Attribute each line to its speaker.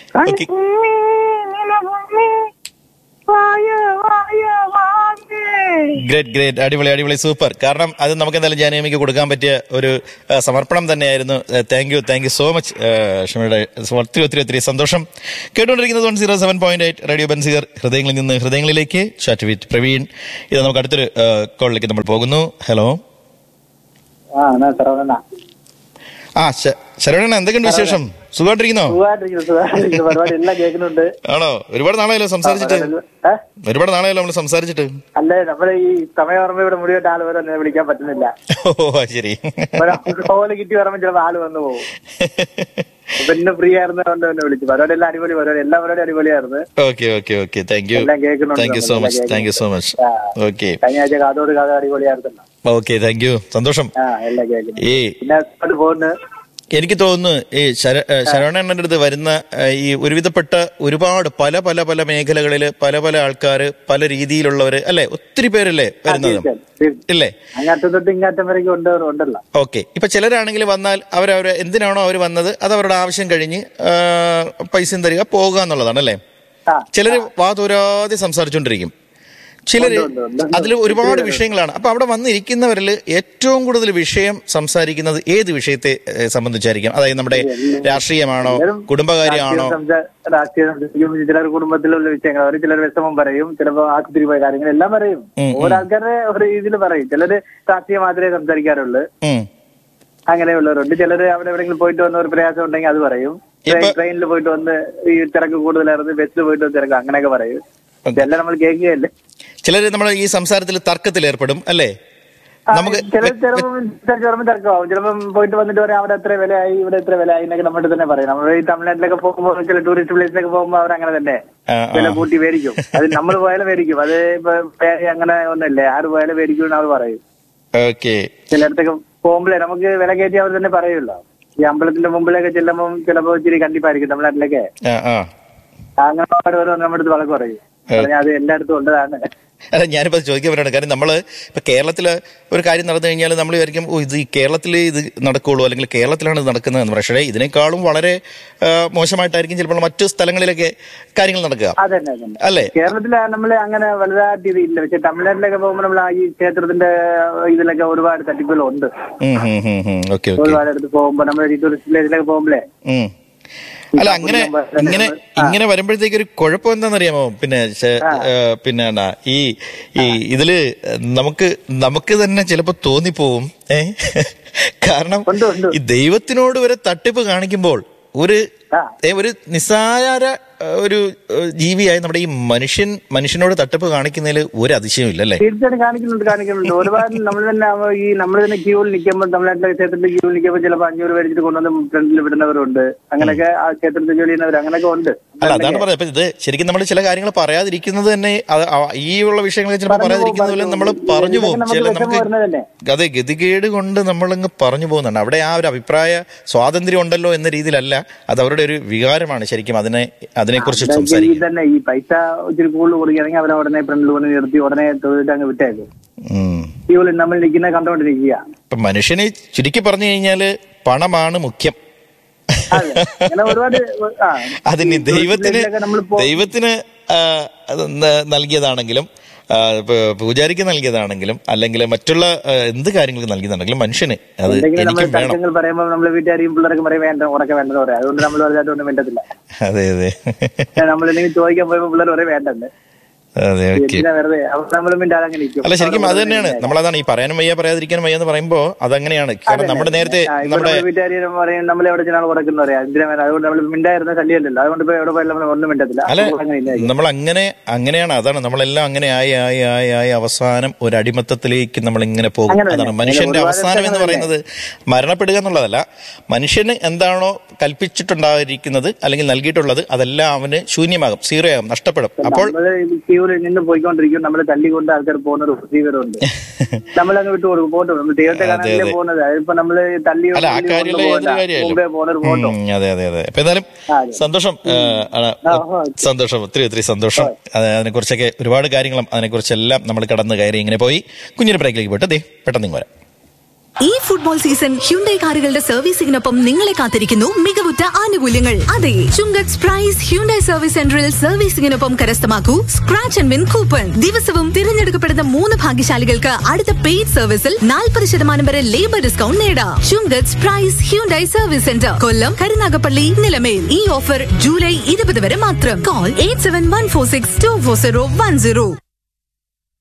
Speaker 1: Okay great great അടിപൊളി അടിപൊളി super കാരണം അത് നമുക്ക് എന്തായാലും ജാനേമിക്ക് കൊടുക്കാൻ പറ്റിയ ഒരു ആ, സമർപ്പണം തന്നെയായിരുന്നു thank you thank you so much ഷമിയുടെ ഒത്തിരി ഒത്തിരി ഒത്തിരി സന്തോഷം കേട്ടുകൊണ്ടിരിക്കുന്നത് one zero seven point eight radio ബൻസിഗർ ഹൃദയങ്ങളിൽ നിന്ന് ഹൃദയങ്ങളിലേക്ക് ചാറ്റ് വിത്ത് പ്രവീൺ ഇത് നമുക്ക് അടുത്തൊരു കോളിലേക്ക് നമ്മൾ പോകുന്നു ഹലോ
Speaker 2: ആ എന്നാ സർവണ
Speaker 1: ആ ശ- ശരവണൻ എന്തൊക്കെയുണ്ട് വിശേഷം സുഖമായിട്ടിരിക്കുന്നോ
Speaker 2: സുഖമായിട്ടിരിക്കുന്നു സുഖമായിട്ടിരിക്കുന്നു പരിപാടി എല്ലാം കേൾക്കുന്നുണ്ട്
Speaker 1: ആണോ ഒരുപാട് നാളായല്ലോ സംസാരിച്ചിട്ട്
Speaker 2: ഏ?
Speaker 1: ഒരുപാട് നാളായല്ലോ നമ്മൾ സംസാരിച്ചിട്ട്
Speaker 2: അല്ലേ നമ്മളെ ഈ സമയം ഓർമ്മ ഇവിടെ മുടിയോട്ട് ആള് വരെ എന്നെ വിളിക്കാൻ പറ്റുന്നില്ല
Speaker 1: ഓ അത് ശരി
Speaker 2: കോല് കിട്ടി പറയുമ്പോൾ ചിലപ്പോൾ ആള് വന്നു പോകും അപ്പൊ ഇന്ന് ഫ്രീ ആയിരുന്നതുകൊണ്ട് എന്നെ വിളിച്ചു പരിപാടി എല്ലാം അടിപൊളി പരിപാടി എല്ലാ പരിപാടി അടിപൊളിയായിരുന്നു
Speaker 1: okay okay okay thank you
Speaker 2: എല്ലാം കേൾക്കുന്നുണ്ട്
Speaker 1: താങ്ക് യു സോ
Speaker 2: നമ്മളെല്ലാം
Speaker 1: much thank you so much
Speaker 2: ആ.
Speaker 1: ഓക്കെ
Speaker 2: കഴിഞ്ഞ ആഴ്ച കാതോട് കാത അടിപൊളിയായിരുന്നല്ലോ
Speaker 1: ഓക്കെ താങ്ക് യു സന്തോഷം
Speaker 2: ആ എല്ലാം കേൾക്കുന്നു
Speaker 1: ഈ
Speaker 2: പിന്നെ അങ്ങോട്ട് പോകുന്നു
Speaker 1: എനിക്ക് തോന്നുന്നു ഈ ശര ശരവണന്റെ അടുത്ത് വരുന്ന ഏ, ഈ ഒരുവിധപ്പെട്ട ഒരുപാട് പല പല പല മേഖലകളിൽ പല പല ആൾക്കാർ പല രീതിയിലുള്ളവര് അല്ലെ ഒത്തിരി പേരല്ലേ വരുന്നത്
Speaker 2: തീർച്ചയായും.
Speaker 1: ഇല്ലേ
Speaker 2: അങ്ങാറ്റം തൊട്ട് ഇങ്ങാറ്റം വരെയും ഉണ്ട് ഉണ്ടല്ലോ
Speaker 1: ഓക്കെ ഇപ്പൊ ചിലരാണെങ്കിൽ വന്നാൽ അവരവർ എന്തിനാണോ അവർ വന്നത് അത് അവരുടെ ആവശ്യം കഴിഞ്ഞ് ആ, പൈസയും തരിക പോകുക എന്നുള്ളതാണ് അല്ലേ
Speaker 2: ആ
Speaker 1: ചിലര് വാ തോരാതെ സംസാരിച്ചുകൊണ്ടിരിക്കും ചിലര്
Speaker 2: ഉണ്ട്, ഉണ്ട്, ഉണ്ട്.
Speaker 1: അതിൽ ഒരുപാട് വിഷയങ്ങളാണ് അപ്പൊ അവിടെ വന്നിരിക്കുന്നവരിൽ ഏറ്റവും കൂടുതൽ വിഷയം സംസാരിക്കുന്നത് ഏത് വിഷയത്തെ ഏഹ്, സംബന്ധിച്ചായിരിക്കും അതായത് നമ്മുടെ രാഷ്ട്രീയമാണോ കുടുംബകാര്യമാണോ
Speaker 2: രാഷ്ട്രീയം സംസാ- രാഷ്ട്രീയം സംസാരിക്കും ചിലർ കുടുംബത്തിലുള്ള വിഷയങ്ങൾ അവർ ചിലർ വിഷമം പറയും ചിലപ്പോ ആശുപത്രി പോയ കാര്യങ്ങൾ എല്ലാം പറയും
Speaker 1: ഉം,
Speaker 2: ഓരോ ആൾക്കാരുടെ ഒരു രീതിയിൽ പറയും ചിലര് രാഷ്ട്രീയം മാത്രമേ സംസാരിക്കാറുള്ളൂ
Speaker 1: ഉം.
Speaker 2: അങ്ങനെയുള്ളവരുണ്ട് ചിലര് അവിടെ എവിടെയെങ്കിലും പോയിട്ട് വന്ന ഒരു പ്രയാസം ഉണ്ടെങ്കിൽ അത് പറയും
Speaker 1: ഇപ്പൊ-
Speaker 2: ട്രെയിനിൽ പോയിട്ട് വന്ന് ഈ തിരക്ക് കൂടുതലായിരുന്നു ബസ്സിൽ പോയിട്ട് വന്ന് തിരക്ക് അങ്ങനെയൊക്കെ പറയും ഇതെല്ലാം നമ്മൾ കേൾക്കുകയല്ലേ
Speaker 1: ചിലര് നമ്മൾ ഈ സംസാരത്തിൽ തർക്കത്തിൽ ഏർപ്പെടും അല്ലേ നമുക്ക്
Speaker 2: ചില ചിലപ്പോൾ ചിലപ്പോൾ തിരക്കാവും ചിലപ്പം പോയിട്ട് വന്നിട്ട് പറയാം അവിടെ എത്ര വിലയായി ഇവിടെ എത്ര വിലയായി എന്നൊക്കെ നമ്മുടെ തന്നെ പറയും നമ്മൾ ഈ തമിഴ്നാട്ടിലൊക്കെ പോകുമ്പോൾ ചില ടൂറിസ്റ്റ് പ്ലേസിലൊക്കെ പോകുമ്പോൾ അവർ അങ്ങനെ തന്നെ
Speaker 1: ആ, ആ.
Speaker 2: വില കൂട്ടി മേടിക്കും അത് നമ്മൾ പോയാലും മേടിക്കും അത് ഇപ്പൊ പേ- അങ്ങനെ ഒന്നല്ലേ ആര് പോയാലും മേടിക്കും എന്ന് അവർ പറയും
Speaker 1: ഓക്കെ
Speaker 2: ചിലയിടത്തൊക്കെ പോകുമ്പോഴേ നമുക്ക് വില കയറ്റി അവർ തന്നെ പറയുമല്ലോ ഈ അമ്പലത്തിന്റെ മുമ്പിലൊക്കെ ചെല്ലുമ്പോൾ ചിലപ്പോൾ ഇച്ചിരി കണ്ടിപ്പായിരിക്കും തമിഴ്നാട്ടിലൊക്കെ
Speaker 1: ആ ആ
Speaker 2: അങ്ങനെ അവർ നമ്മുടെ അടുത്ത് വഴക്ക് പറയും പറഞ്ഞാൽ അത് എല്ലായിടത്തും ഉള്ളതാണ്
Speaker 1: അല്ല ഞാനിപ്പോ അത് ചോദിക്കാൻ പറയുന്നത് കാര്യം നമ്മള് ഇപ്പൊ കേരളത്തില് ഒരു കാര്യം നടന്നു കഴിഞ്ഞാൽ നമ്മൾ വിചാരിക്കും ഓ ഇത് ഈ കേരളത്തിൽ ഇത് നടക്കുള്ളൂ അല്ലെങ്കിൽ കേരളത്തിലാണ് ഇത് നടക്കുന്നത് എന്ന് പക്ഷേ ഇതിനേക്കാളും വളരെ ആ, മോശമായിട്ടായിരിക്കും ചിലപ്പോൾ മറ്റു സ്ഥലങ്ങളിലൊക്കെ കാര്യങ്ങൾ നടക്കുക
Speaker 2: അതന്നെ അതന്നെ
Speaker 1: അല്ലേ
Speaker 2: കേരളത്തില് നമ്മൾ അങ്ങനെ വലുതായിട്ട് ഇത് ഇല്ല പക്ഷെ തമിഴ്നാട്ടിലൊക്കെ പോകുമ്പോൾ നമ്മൾ ഈ ക്ഷേത്രത്തിന്റെ ഇതിലൊക്കെ ഒരുപാട് തട്ടിപ്പുകളുണ്ട്
Speaker 1: ഓക്കെ ഓക്കെ
Speaker 2: ഒരുപാട് അടുത്ത് പോകുമ്പോൾ നമ്മൾ ഈ ടൂറിസ്റ്റ് പ്ലേസിലൊക്കെ പോകുമ്പോഴേ
Speaker 1: അല്ല അങ്ങനെ ഇങ്ങനെ ഇങ്ങനെ വരുമ്പോഴത്തേക്ക് ഒരു കുഴപ്പം എന്താണെന്നറിയാമോ പിന്നെ ശ- ഏ, പിന്നെ എന്നാ, ഈ ഈ ഇതില് നമുക്ക് നമുക്ക് തന്നെ ചിലപ്പോ തോന്നിപ്പോവും ഏ കാരണം
Speaker 2: ഉണ്ട്, ഉണ്ട്.
Speaker 1: ഈ ദൈവത്തിനോട് വരെ തട്ടിപ്പ് കാണിക്കുമ്പോൾ ഒരു
Speaker 2: ആ.
Speaker 1: ഏ, ഒരു നിസ്സാര ഏ, ഒരു ഏ, ജീവിയായി നമ്മുടെ ഈ മനുഷ്യൻ മനുഷ്യനോട് തട്ടിപ്പ് കാണിക്കുന്നതിൽ ഒരു അതിശയമില്ല അല്ലേ
Speaker 2: തീർച്ചയായിട്ടും കാണിക്കുന്നുണ്ട് കാണിക്കുന്നുണ്ട് ഒരുപാട് നമ്മൾ തന്നെ അവ- ഈ നമ്മൾ തന്നെ ക്യൂവിൽ നിൽക്കുമ്പോൾ തമിഴ്നാട്ടിലെ ക്ഷേത്രത്തിൽ ക്യൂവിൽ നിൽക്കുമ്പോൾ ചിലപ്പോൾ അഞ്ഞൂറ് മേടിച്ചിട്ട് കൊണ്ടുവന്ന് ഫ്രണ്ടിൽ വിടുന്നവരുണ്ട് അങ്ങനെയൊക്കെ ആ ക്ഷേത്രത്തിൽ ജോലി ചെയ്യുന്നവർ അങ്ങനെയൊക്കെ ഉണ്ട്
Speaker 1: അല്ല അതാണ് പറഞ്ഞത് അപ്പൊ ഇത് ശരിക്കും നമ്മൾ ചില കാര്യങ്ങൾ പറയാതിരിക്കുന്നത് തന്നെ അത് ആ- ഈ ഉള്ള വിഷയങ്ങൾ ചിലപ്പോൾ
Speaker 2: പറഞ്ഞു പോകും,
Speaker 1: പറയാതിരിക്കുന്നത് പോലെ നമ്മൾ
Speaker 2: പറഞ്ഞു
Speaker 1: പറഞ്ഞു
Speaker 2: പോകും.
Speaker 1: പോകും
Speaker 2: ഇതൊക്കെ
Speaker 1: ചില
Speaker 2: നമുക്ക്
Speaker 1: നമുക്ക്
Speaker 2: വിഷമം വരുന്നത് തന്നെ.
Speaker 1: അതെ ഗതികേട് കൊണ്ട് നമ്മളങ്ങ് പറഞ്ഞു പോകുന്നുണ്ട് അവിടെ ആ ഒരു അഭിപ്രായ സ്വാതന്ത്ര്യം ഉണ്ടല്ലോ എന്ന രീതിയിലല്ല അത് അവരുടെ ഒരു വികാരമാണ് ശരിക്കും അതിനെ അതിനെക്കുറിച്ച്
Speaker 2: ഈ
Speaker 1: സംസാരിക്കുന്നത്
Speaker 2: തന്നെ ഈ പൈസ ഇച്ചിരി കൂടുതൽ കൊടുക്കുകയാണെങ്കിൽ അവരെ ഉടനെ ഫ്രണ്ടിൽ കൊണ്ട് നിർത്തി ഉടനെ തൊഴിലിട്ട് അങ്ങ് വിട്ടേക്കും
Speaker 1: ഉം.
Speaker 2: ക്യൂവിൽ നമ്മൾ നിൽക്കുന്ന കണ്ടോണ്ടിരിക്കുക
Speaker 1: ഇപ്പൊ മനുഷ്യനെ ചുരുക്കി പറഞ്ഞു കഴിഞ്ഞാല് പണമാണ് മുഖ്യം
Speaker 2: അതെ അങ്ങനെ ഒരുപാട് ആ
Speaker 1: അതിന്
Speaker 2: ഈ
Speaker 1: ദൈവത്തിന്
Speaker 2: ടൂറിസ്റ്റ് നമ്മൾ
Speaker 1: ദൈവത്തിന് ആ, അത് ന- നൽകിയതാണെങ്കിലും ആ, ഇപ്പൊ പൂജാരിക്ക് നൽകിയതാണെങ്കിലും അല്ലെങ്കിൽ മറ്റുള്ള ആ, എന്ത് കാര്യങ്ങൾക്ക് നൽകിയതാണെങ്കിലും മനുഷ്യന് അത്
Speaker 2: എന്തെങ്കിലും നമ്മൾ
Speaker 1: എനിക്കും വേണം
Speaker 2: തർക്കങ്ങൾ പറയുമ്പോൾ നമ്മളെ വീട്ടുകാരെയും പിള്ളേരൊക്കെ പറയും വേണ്ട ഉറക്കെ വേണ്ടെന്ന് പറയാം അതുകൊണ്ട് നമ്മൾ വലുതായിട്ടൊന്നും വേണ്ടത്തില്ല
Speaker 1: അതെ അതെ
Speaker 2: നമ്മൾ എന്തെങ്കിലും ചോദിക്കാൻ പോയപ്പോൾ പിള്ളേർ പറയും വേണ്ടെന്ന്
Speaker 1: അതെ ഓക്കെ
Speaker 2: എന്തിനാ വെറുതെ അവർ നമ്മൾ മിണ്ടാതെ അങ്ങനെ ഇരിക്കും
Speaker 1: അല്ല ശരിക്കും അത് തന്നെയാണ് നമ്മളതാണ് ഈ പറയാനും വയ്യ പറയാതിരിക്കാനും വയ്യ എന്ന് പറയുമ്പോ അതങ്ങനെയാണ് കാരണം നമ്മുടെ നേരത്തെ
Speaker 2: ആ, ഇപ്പൊ
Speaker 1: നമ്മുടെ
Speaker 2: നമ്മുടെ വീട്ടുകാരും പറയും നമ്മൾ എവിടെ ചെന്നാണ് ഉറക്കുന്ന പറയാം എന്തിനാ വേണം അതുകൊണ്ട് നമ്മൾ മിണ്ടായിരുന്ന ശല്യമല്ലല്ലോ അതുകൊണ്ട് ഇപ്പൊ എവിടെ പോയാലും നമ്മൾ ഒന്നും മിണ്ടത്തില്ല
Speaker 1: അല്ല
Speaker 2: അപ്പോൾ അങ്ങനെ ഇല്ല
Speaker 1: നമ്മൾ അങ്ങനെ അങ്ങനെയാണ് അതാണ് നമ്മളെല്ലാം അങ്ങനെ ആയി ആയി ആയി ആയി അവസാനം ഒരു അടിമത്തത്തിലേക്ക് നമ്മൾ ഇങ്ങനെ പോകും
Speaker 2: അങ്ങനെ തന്നെ.
Speaker 1: അതാണ് മനുഷ്യന്റെ
Speaker 2: ഒരുപാട്
Speaker 1: അവസാനം എന്ന്
Speaker 2: അങ്ങനെ
Speaker 1: പറയുന്നത് മരണപ്പെടുക എന്നുള്ളതല്ല മനുഷ്യന് എന്താണോ കൽപ്പിച്ചിട്ടുണ്ടായിരിക്കുന്നത് അല്ലെങ്കിൽ നൽകിയിട്ടുള്ളത് അതെല്ലാം അവന് ശൂന്യമാകും സീറോ ആകും നഷ്ടപ്പെടും അപ്പോൾ
Speaker 2: നമ്മള് ക്യൂവിൽ നിന്ന് പോയിക്കൊണ്ടിരിക്കും നമ്മൾ തല്ലിക്കൊണ്ട് ആൾക്കാർ പോകുന്ന ഒരു പ്രൊസീജിയറുണ്ട് നമ്മൾ അങ്ങ് വിട്ടു കൊടുക്കും പോട്ടോ നമ്മൾ ദൈവത്തെ
Speaker 1: അതെ,
Speaker 2: കാണാനല്ലേ
Speaker 1: അതെ.
Speaker 2: പോകുന്നത് അതിപ്പോ നമ്മള് തല്ലി
Speaker 1: അല്ല ആ
Speaker 2: തല്ലി
Speaker 1: കാര്യമല്ല
Speaker 2: കൊണ്ട്
Speaker 1: ഏതൊരു
Speaker 2: പോകണ്ട.
Speaker 1: കാര്യമല്ലോ
Speaker 2: മുമ്പേ പോകുന്ന ഒരു ഫോട്ടോ
Speaker 1: ഉം, അതെ അതെ അതെ അപ്പൊ എന്തായാലും
Speaker 2: ആ, അതെ.
Speaker 1: സന്തോഷം ആ, ആണ്.
Speaker 2: ആ, ആ.
Speaker 1: സന്തോഷം ഒത്തിരി ഒത്തിരി സന്തോഷം അത് അതിനെക്കുറിച്ചൊക്കെ ഒരുപാട് കാര്യങ്ങളും അതിനെക്കുറിച്ചെല്ലാം നമ്മൾ കടന്ന് കയറി ഇങ്ങനെ പോയി കുഞ്ഞൊരു ബ്രേക്കിലേക്ക് പോയിട്ട് ദേ പെട്ടെന്ന് ഇങ്ങ് വരാം
Speaker 3: ഈ ഫുട്ബോൾ സീസൺ ഹ്യുണ്ടൈ കാറുകളുടെ സർവീസിംഗിനൊപ്പം നിങ്ങളെ കാത്തിരിക്കുന്നു മികവുറ്റ ആനുകൂല്യങ്ങൾ അതെ ചുങ്കത്ത് പ്രൈസ് ഹ്യുണ്ടൈ സർവീസ് സെന്ററിൽ സർവീസിംഗിനൊപ്പം കരസ്ഥമാക്കൂ സ്ക്രാച്ച് ആൻഡ് വിൻ കൂപ്പൺ ദിവസവും തിരഞ്ഞെടുക്കപ്പെടുന്ന മൂന്ന് ഭാഗ്യശാലികൾക്ക് അടുത്ത പെയ്ഡ് സർവീസിൽ നാൽപ്പത് ശതമാനം വരെ ലേബർ ഡിസ്കൗണ്ട് നേടാം Chungath price Hyundai service centre Kollam Karunagappally Nilamel ഈ ഓഫർ ജൂലൈ ഇരുപത് വരെ മാത്രം call eight seven one four six two four zero one zero